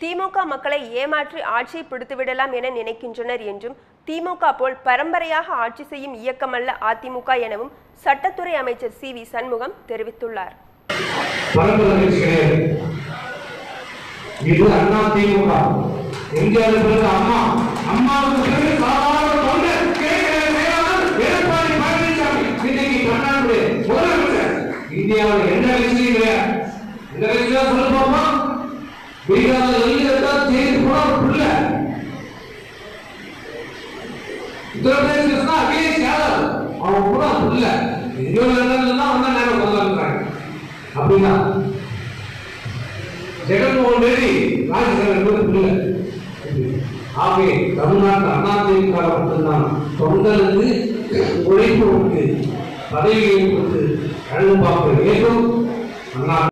திமுக மக்களை ஏமாற்றி ஆட்சியை பிடித்துவிடலாம் என நினைக்கின்றனர் என்றும் திமுக போல் பரம்பரையாக ஆட்சி செய்யும் இயக்கமல்ல அதிமுக எனவும் சட்டத்துறை அமைச்சர் சி வி சண்முகம் தெரிவித்துள்ளார் பரம்பரை கட்சி கிடையாது இது அண்ணா திமுக எம்ஜிஆர் பிறகு அம்மா அம்மாவுக்கு பிறகு சாதாரண தொண்டர் கேட்கிற செயலாளர் எடப்பாடி பழனிசாமி இன்னைக்கு தமிழ்நாடு முதலமைச்சர் இந்தியாவில் எந்த கட்சியும் கிடையாது இந்த கட்சி தான் சொல்ல போமா பீகார்ல எழுதிதான் செய்து போன ஒரு பிள்ளை உத்தரப்பிரதேசம் அகிலேஷ் யாதவ் அவன் கூட பிள்ளை எங்கேயோ இருந்தாலும் வந்தா நேரம் முதல்ல அப்படின்னா ஜெகன்மோகன் ரெட்டி ராஜசேகர் என்பது பிள்ளை ஆகவே தமிழ்நாட்டு அதிமுக மட்டும்தான் தொண்டருக்கு உழைப்பு கொடுத்து பதவியை கொடுத்து கண்ணு பார்க்க வேண்டும் அண்ணா